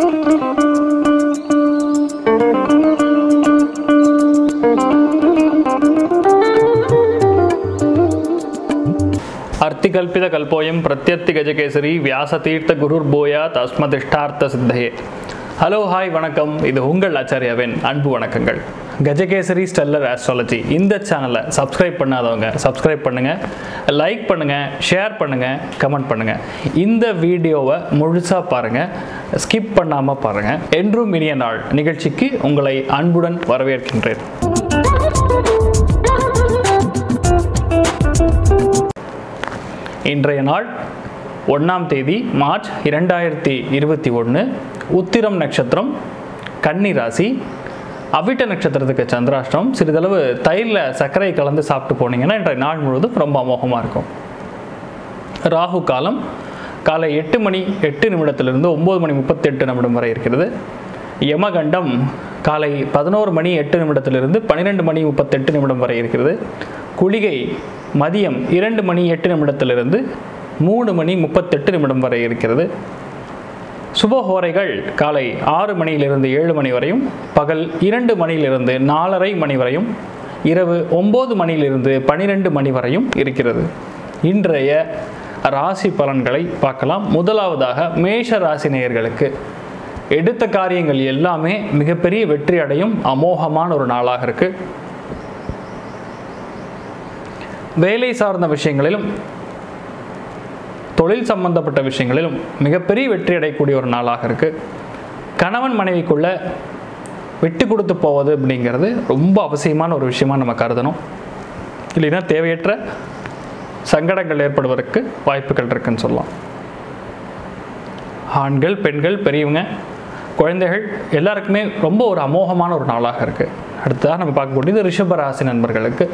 அர்த்திகல்பித கல்போயம் பிரத்யர்த்தி கஜகேசரி வியாசதீர்த்த குருர் போயா தஸ்மதிஷ்டார்த்த சித்தையே hello hi வணக்கம் இது உங்கள் ஆச்சாரியாவின் அன்பு வணக்கங்கள் கஜகேசரி ஸ்டெல்லர் ஆஸ்ட்ராலஜி இந்த சேனலை சப்ஸ்கிரைப் பண்ணாதவங்க சப்ஸ்கிரைப் பண்ணுங்க லைக் பண்ணுங்க ஷேர் பண்ணுங்க கமெண்ட் பண்ணுங்க இந்த வீடியோவை முழுசா பாருங்க ஸ்கிப் பண்ணாம பாருங்க என்றும் இனிய நாள் நிகழ்ச்சிக்கு உங்களை அன்புடன் வரவேற்கின்றேன் இன்றைய நாள் ஒன்றாம் தேதி மார்ச் இரண்டாயிரத்தி இருபத்தி ஒன்று உத்திரம் நட்சத்திரம் கன்னி ராசி அவிட்ட நட்சத்திரத்துக்கு சந்திராஷ்டம் சிறிதளவு தயிரில் சர்க்கரை கலந்து சாப்பிட்டு போனீங்கன்னா இன்றைய நாள் முழுவதும் ரொம்ப அமோகமாக இருக்கும் ராகு காலம் காலை எட்டு மணி எட்டு நிமிடத்திலிருந்து ஒம்பது மணி முப்பத்தெட்டு நிமிடம் வரை இருக்கிறது யமகண்டம் காலை பதினோரு மணி எட்டு நிமிடத்திலிருந்து பன்னிரெண்டு மணி முப்பத்தெட்டு நிமிடம் வரை இருக்கிறது குளிகை மதியம் இரண்டு மணி எட்டு நிமிடத்திலிருந்து மூணு மணி முப்பத்தெட்டு நிமிடம் வரை இருக்கிறது சுபஹோரைகள் காலை ஆறு மணியிலிருந்து ஏழு மணி வரையும் பகல் இரண்டு மணியிலிருந்து நாலரை மணி வரையும் இரவு ஒம்பது மணியிலிருந்து பனிரெண்டு மணி வரையும் இருக்கிறது இன்றைய ராசி பலன்களை பார்க்கலாம் முதலாவதாக மேஷ ராசி நேயர்களுக்கு எடுத்த காரியங்கள் எல்லாமே மிகப்பெரிய வெற்றி அடையும் அமோகமான ஒரு நாளாக இருக்கு வேலை சார்ந்த விஷயங்களிலும் தொழில் சம்பந்தப்பட்ட விஷயங்களிலும் மிகப்பெரிய வெற்றி அடையக்கூடிய ஒரு நாளாக இருக்கு கணவன் மனைவிக்குள்ள விட்டு கொடுத்து போவது அப்படிங்கிறது ரொம்ப அவசியமான ஒரு விஷயமா நம்ம கருதணும் இல்லைன்னா தேவையற்ற சங்கடங்கள் ஏற்படுவதற்கு வாய்ப்புகள் இருக்குன்னு சொல்லலாம் ஆண்கள் பெண்கள் பெரியவங்க குழந்தைகள் எல்லாருக்குமே ரொம்ப ஒரு அமோகமான ஒரு நாளாக இருக்கு அடுத்ததாக நம்ம பார்க்கக்கூடியது ரிஷபராசி நண்பர்களுக்கு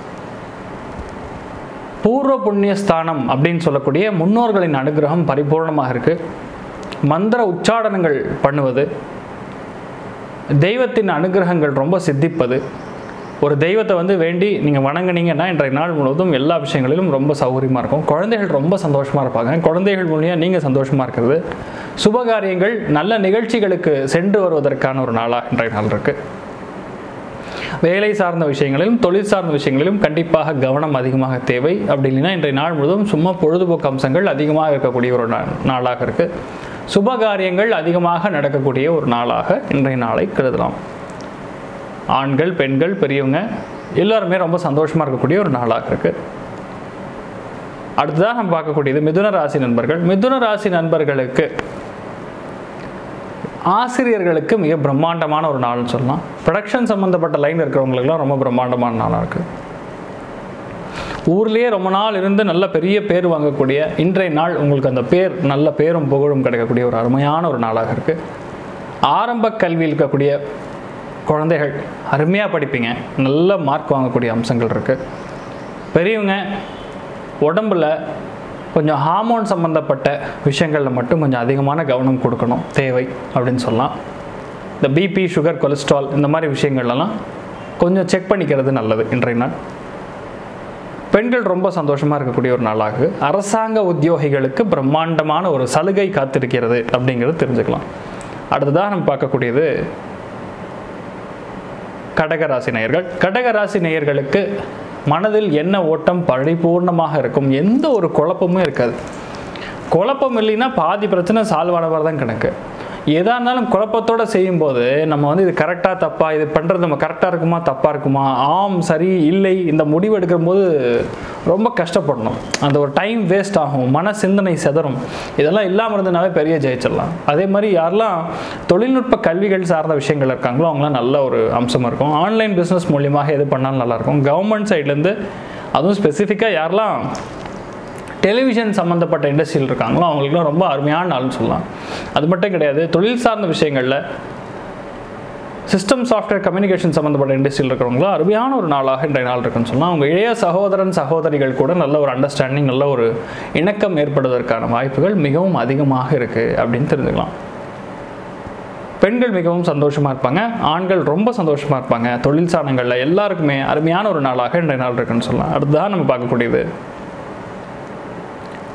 பூர்வ புண்ணிய ஸ்தானம் அப்படின்னு சொல்லக்கூடிய முன்னோர்களின் அனுகிரகம் பரிபூர்ணமாக இருக்கு மந்திர உச்சாடனங்கள் பண்ணுவது தெய்வத்தின் அனுகிரகங்கள் ரொம்ப சித்திப்பது ஒரு தெய்வத்தை வந்து வேண்டி நீங்கள் வணங்குனீங்கன்னா இன்றைய நாள் முழுவதும் எல்லா விஷயங்களிலும் ரொம்ப சௌகரியமாக இருக்கும் குழந்தைகள் ரொம்ப சந்தோஷமாக இருப்பாங்க குழந்தைகள் மூலியம் நீங்கள் சந்தோஷமாக இருக்கிறது சுபகாரியங்கள் நல்ல நிகழ்ச்சிகளுக்கு சென்று வருவதற்கான ஒரு நாளாக இன்றைய நாள் இருக்குது வேலை சார்ந்த விஷயங்களிலும் தொழில் சார்ந்த விஷயங்களிலும் கண்டிப்பாக கவனம் அதிகமாக தேவை அப்படி இல்லைன்னா இன்றைய நாள் முழுவதும் சும்மா பொழுதுபோக்கு அம்சங்கள் அதிகமாக இருக்கக்கூடிய ஒரு நா- நாளாக இருக்கு சுபகாரியங்கள் அதிகமாக நடக்கக்கூடிய ஒரு நாளாக இன்றைய நாளை கருதலாம் ஆண்கள் பெண்கள் பெரியவங்க எல்லாருமே ரொம்ப சந்தோஷமாக இருக்கக்கூடிய ஒரு நாளாக இருக்கு அடுத்ததாக நம்ம பார்க்கக்கூடியது மிதுன ராசி நண்பர்கள் மிதுன ராசி நண்பர்களுக்கு ஆசிரியர்களுக்கு மிக பிரம்மாண்டமான ஒரு நாள்னு சொல்லலாம் ப்ரொடக்ஷன் சம்மந்தப்பட்ட லைன் இருக்கிறவங்களுக்குலாம் ரொம்ப பிரம்மாண்டமான நாளாக இருக்குது ஊர்லேயே ரொம்ப நாள் இருந்து நல்ல பெரிய பேர் வாங்கக்கூடிய இன்றைய நாள் உங்களுக்கு அந்த பேர் நல்ல பேரும் புகழும் கிடைக்கக்கூடிய ஒரு அருமையான ஒரு நாளாக இருக்குது ஆரம்ப கல்வியில் இருக்கக்கூடிய குழந்தைகள் அருமையாக படிப்பீங்க நல்ல மார்க் வாங்கக்கூடிய அம்சங்கள் இருக்குது பெரியவங்க உடம்புல கொஞ்சம் ஹார்மோன் சம்மந்தப்பட்ட விஷயங்களில் மட்டும் கொஞ்சம் அதிகமான கவனம் கொடுக்கணும் தேவை அப்படின்னு சொல்லலாம் இந்த பிபி சுகர் கொலஸ்ட்ரால் இந்த மாதிரி விஷயங்கள்லாம் கொஞ்சம் செக் பண்ணிக்கிறது நல்லது இன்றைய நாள் பெண்கள் ரொம்ப சந்தோஷமாக இருக்கக்கூடிய ஒரு நாளாக அரசாங்க உத்தியோகிகளுக்கு பிரம்மாண்டமான ஒரு சலுகை காத்திருக்கிறது அப்படிங்கிறது தெரிஞ்சுக்கலாம் அடுத்ததாக நம்ம பார்க்கக்கூடியது கடகராசி நேயர்கள் கடகராசி நேயர்களுக்கு மனதில் என்ன ஓட்டம் பரிபூர்ணமாக இருக்கும் எந்த ஒரு குழப்பமும் இருக்காது குழப்பம் இல்லைன்னா பாதி பிரச்சனை சால்வ் ஆன மாதிரி தான் கணக்கு எதா இருந்தாலும் குழப்பத்தோட செய்யும்போது நம்ம வந்து இது கரெக்டாக தப்பா இது பண்ணுறது நம்ம கரெக்டாக இருக்குமா தப்பாக இருக்குமா ஆம் சரி இல்லை இந்த முடிவு எடுக்கும்போது ரொம்ப கஷ்டப்படணும் அந்த ஒரு டைம் வேஸ்ட் ஆகும் மன சிந்தனை செதறும் இதெல்லாம் இல்லாமல் இருந்தனாவே பெரிய ஜெயிச்சிடலாம் அதே மாதிரி யாரெல்லாம் தொழில்நுட்ப கல்விகள் சார்ந்த விஷயங்கள் இருக்காங்களோ அவங்களாம் நல்ல ஒரு அம்சமாக இருக்கும் ஆன்லைன் பிஸ்னஸ் மூலியமாக எது பண்ணாலும் நல்லாயிருக்கும் கவர்மெண்ட் சைட்லேருந்து அதுவும் ஸ்பெசிஃபிக்காக யாரெல்லாம் டெலிவிஷன் சம்மந்தப்பட்ட இண்டஸ்ட்ரியில் இருக்காங்களோ அவங்களுக்குலாம் ரொம்ப அருமையான நாள்னு சொல்லலாம் அது மட்டும் கிடையாது தொழில் சார்ந்த விஷயங்களில் சிஸ்டம் சாஃப்ட்வேர் கம்யூனிகேஷன் சம்மந்தப்பட்ட இண்டஸ்ட்ரியில் இருக்கிறவங்களும் அருமையான ஒரு நாளாக இன்றைய நாள் இருக்குன்னு சொல்லலாம் அவங்க இளைய சகோதரன் சகோதரிகள் கூட நல்ல ஒரு அண்டர்ஸ்டாண்டிங் நல்ல ஒரு இணக்கம் ஏற்படுவதற்கான வாய்ப்புகள் மிகவும் அதிகமாக இருக்குது அப்படின்னு தெரிஞ்சுக்கலாம் பெண்கள் மிகவும் சந்தோஷமாக இருப்பாங்க ஆண்கள் ரொம்ப சந்தோஷமாக இருப்பாங்க தொழில் சாதனங்களில் எல்லாருக்குமே அருமையான ஒரு நாளாக இன்றைய நாள் இருக்குன்னு சொல்லலாம் அடுத்ததான் நம்ம பார்க்கக்கூடியது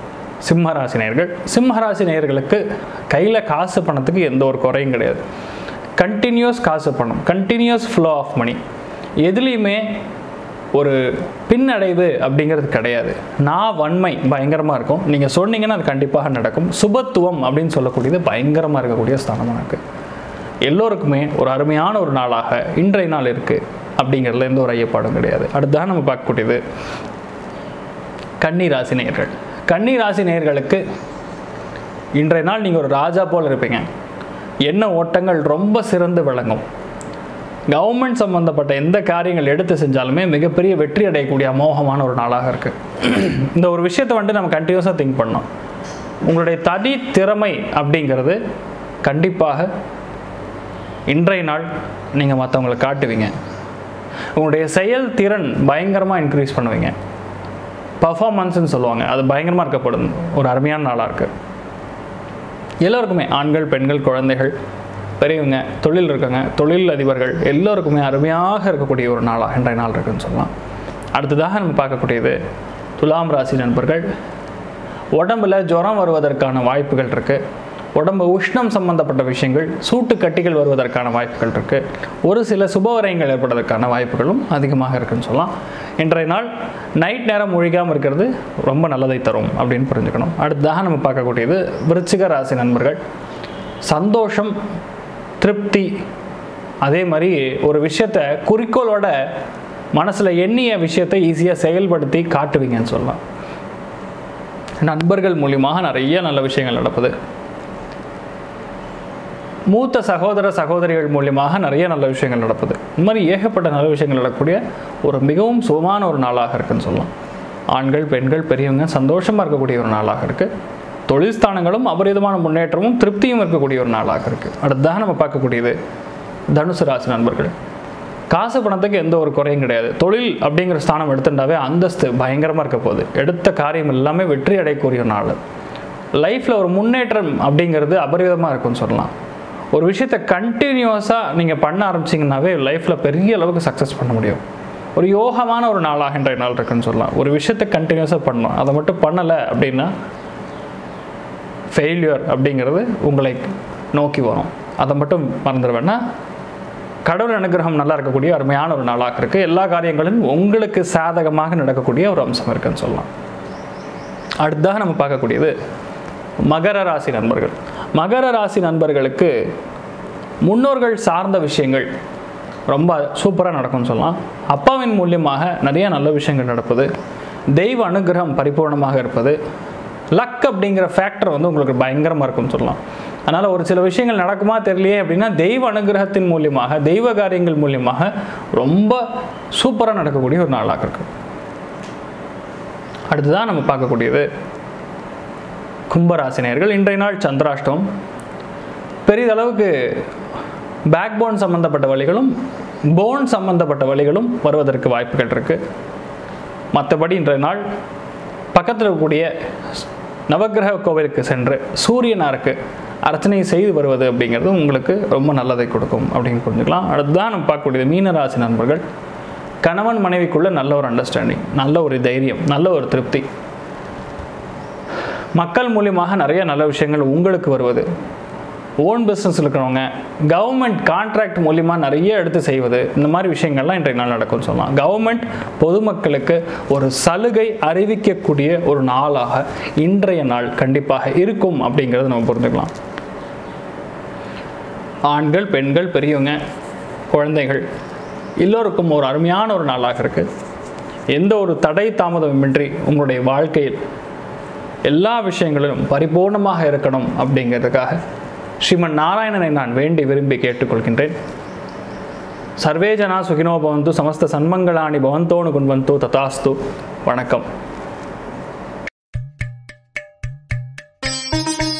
சிம்ம ராசி நேயர்கள் சிம்ம ராசி நேயர்களுக்கு கையில் காசு பணத்துக்கு எந்த ஒரு குறையும் கிடையாது கண்டினியூஸ் காசு பணம் கண்டினியூஸ் ஃப்ளோ ஆஃப் மணி எதுலேயுமே ஒரு பின்னடைவு அப்படிங்கிறது கிடையாது நான் வன்மை பயங்கரமாக இருக்கும் நீங்கள் சொன்னீங்கன்னா அது கண்டிப்பாக நடக்கும் சுபத்துவம் அப்படின்னு சொல்லக்கூடியது பயங்கரமாக இருக்கக்கூடிய ஸ்தானமாக இருக்குது எல்லோருக்குமே ஒரு அருமையான ஒரு நாளாக இன்றைய நாள் இருக்குது அப்படிங்கிறதுல எந்த ஒரு ஐயப்பாடும் கிடையாது அடுத்ததாக நம்ம பார்க்கக்கூடியது கன்னி ராசி நேயர்கள் கன்னி ராசி நேயர்களுக்கு இன்றைய நாள் நீங்கள் ஒரு ராஜா போல் இருப்பீங்க என்ன ஓட்டங்கள் ரொம்ப சிறந்து விளங்கும் கவர்மெண்ட் சம்மந்தப்பட்ட எந்த காரியங்கள் எடுத்து செஞ்சாலுமே மிகப்பெரிய வெற்றி அடையக்கூடிய அமோகமான ஒரு நாளாக இருக்குது இந்த ஒரு விஷயத்தை வந்துட்டு நம்ம கண்டினியூஸாக திங்க் பண்ணோம் உங்களுடைய தனி திறமை அப்படிங்கிறது கண்டிப்பாக இன்றைய நாள் நீங்கள் மற்றவங்களை காட்டுவீங்க உங்களுடைய செயல்திறன் பயங்கரமாக இன்க்ரீஸ் பண்ணுவீங்க பர்ஃபார்மன்ஸ்னு சொல்லுவாங்க அது பயங்கரமாக இருக்கப்படும் ஒரு அருமையான நாளாக இருக்குது எல்லோருக்குமே ஆண்கள் பெண்கள் குழந்தைகள் பெரியவங்க தொழில் இருக்காங்க தொழில் அதிபர்கள் எல்லோருக்குமே அருமையாக இருக்கக்கூடிய ஒரு நாளாக இன்றைய நாள் இருக்குன்னு சொல்லலாம் அடுத்ததாக நம்ம பார்க்கக்கூடியது துலாம் ராசி நண்பர்கள் உடம்புல ஜுரம் வருவதற்கான வாய்ப்புகள் இருக்குது உடம்பு உஷ்ணம் சம்பந்தப்பட்ட விஷயங்கள் சூட்டு கட்டிகள் வருவதற்கான வாய்ப்புகள் இருக்குது ஒரு சில சுபவரயங்கள் ஏற்படுவதற்கான வாய்ப்புகளும் அதிகமாக இருக்குன்னு சொல்லலாம் இன்றைய நாள் நைட் நேரம் ஒழிக்காமல் இருக்கிறது ரொம்ப நல்லதை தரும் அப்படின்னு புரிஞ்சுக்கணும் அடுத்ததாக நம்ம பார்க்கக்கூடியது விருச்சிக ராசி நண்பர்கள் சந்தோஷம் திருப்தி அதே மாதிரி ஒரு விஷயத்தை குறிக்கோளோட மனசில் எண்ணிய விஷயத்தை ஈஸியாக செயல்படுத்தி காட்டுவீங்கன்னு சொல்லலாம் நண்பர்கள் மூலியமாக நிறைய நல்ல விஷயங்கள் நடக்குது மூத்த சகோதர சகோதரிகள் மூலியமாக நிறைய நல்ல விஷயங்கள் நடக்குது இந்த மாதிரி ஏகப்பட்ட நல்ல விஷயங்கள் நடக்கக்கூடிய ஒரு மிகவும் சுகமான ஒரு நாளாக இருக்குன்னு சொல்லலாம் ஆண்கள் பெண்கள் பெரியவங்க சந்தோஷமாக இருக்கக்கூடிய ஒரு நாளாக இருக்குது தொழில் ஸ்தானங்களும் அபரிதமான முன்னேற்றமும் திருப்தியும் இருக்கக்கூடிய ஒரு நாளாக இருக்குது அடுத்ததாக நம்ம பார்க்கக்கூடியது தனுசு ராசி நண்பர்கள் காசு பணத்துக்கு எந்த ஒரு குறையும் கிடையாது தொழில் அப்படிங்கிற ஸ்தானம் எடுத்துட்டாவே அந்தஸ்து பயங்கரமாக இருக்க போகுது எடுத்த காரியம் எல்லாமே வெற்றி அடையக்கூடிய ஒரு நாள் லைஃப்பில் ஒரு முன்னேற்றம் அப்படிங்கிறது அபரிவிதமாக இருக்கும்னு சொல்லலாம் ஒரு விஷயத்தை கண்டினியூஸாக நீங்கள் பண்ண ஆரம்பிச்சிங்கனாவே லைஃப்பில் பெரிய அளவுக்கு சக்ஸஸ் பண்ண முடியும் ஒரு யோகமான ஒரு நாளாக இன்றைய நாள் இருக்குன்னு சொல்லலாம் ஒரு விஷயத்தை கண்டினியூஸாக பண்ணணும் அதை மட்டும் பண்ணலை அப்படின்னா ஃபெயிலியர் அப்படிங்கிறது உங்களை நோக்கி வரும் அதை மட்டும் மறந்துட வேணா கடவுள் அனுகிரகம் நல்லா இருக்கக்கூடிய அருமையான ஒரு நாளாக இருக்குது எல்லா காரியங்களும் உங்களுக்கு சாதகமாக நடக்கக்கூடிய ஒரு அம்சம் இருக்குன்னு சொல்லலாம் அடுத்ததாக நம்ம பார்க்கக்கூடியது மகர ராசி நண்பர்கள் மகர ராசி நண்பர்களுக்கு முன்னோர்கள் சார்ந்த விஷயங்கள் ரொம்ப சூப்பராக நடக்கும்னு சொல்லலாம் அப்பாவின் மூலியமாக நிறைய நல்ல விஷயங்கள் நடப்பது தெய்வ அனுகிரகம் பரிபூர்ணமாக இருப்பது லக் அப்படிங்கிற ஃபேக்டர் வந்து உங்களுக்கு பயங்கரமாக இருக்கும்னு சொல்லலாம் அதனால் ஒரு சில விஷயங்கள் நடக்குமா தெரியலையே அப்படின்னா தெய்வ அனுகிரகத்தின் மூலியமாக தெய்வ காரியங்கள் மூலியமாக ரொம்ப சூப்பராக நடக்கக்கூடிய ஒரு நாளாக இருக்கு அடுத்ததான் நம்ம பார்க்கக்கூடியது கும்பராசினியர்கள் இன்றைய நாள் சந்திராஷ்டம் பெரிதளவுக்கு பேக் போன் சம்பந்தப்பட்ட வழிகளும் போன் சம்பந்தப்பட்ட வழிகளும் வருவதற்கு வாய்ப்புகள் இருக்குது மற்றபடி இன்றைய நாள் பக்கத்தில் இருக்கக்கூடிய நவக்கிரக கோவிலுக்கு சென்று சூரியனாருக்கு அர்ச்சனை செய்து வருவது அப்படிங்கிறது உங்களுக்கு ரொம்ப நல்லதை கொடுக்கும் அப்படின்னு புரிஞ்சுக்கலாம் அடுத்ததான் நம்ம பார்க்கக்கூடியது மீனராசி நண்பர்கள் கணவன் மனைவிக்குள்ள நல்ல ஒரு அண்டர்ஸ்டாண்டிங் நல்ல ஒரு தைரியம் நல்ல ஒரு திருப்தி மக்கள் மூலியமாக நிறைய நல்ல விஷயங்கள் உங்களுக்கு வருவது ஓன் பிஸ்னஸ் இருக்கிறவங்க கவர்மெண்ட் கான்ட்ராக்ட் மூலிமா நிறைய எடுத்து செய்வது இந்த மாதிரி விஷயங்கள்லாம் இன்றைய நாள் நடக்கும்னு சொல்லலாம் கவர்மெண்ட் பொதுமக்களுக்கு ஒரு சலுகை அறிவிக்கக்கூடிய ஒரு நாளாக இன்றைய நாள் கண்டிப்பாக இருக்கும் அப்படிங்கிறத நம்ம புரிஞ்சுக்கலாம் ஆண்கள் பெண்கள் பெரியவங்க குழந்தைகள் எல்லோருக்கும் ஒரு அருமையான ஒரு நாளாக இருக்குது எந்த ஒரு தடை தாமதமின்றி உங்களுடைய வாழ்க்கையில் எல்லா விஷயங்களிலும் பரிபூர்ணமாக இருக்கணும் அப்படிங்கிறதுக்காக ஸ்ரீமன் நாராயணனை நான் வேண்டி விரும்பி கேட்டுக்கொள்கின்றேன் சர்வே ஜனா சுகினோ பவந்து சமஸ்த சன்மங்களாணி பவந்தோனு குன்வந்தோ ததாஸ்து வணக்கம்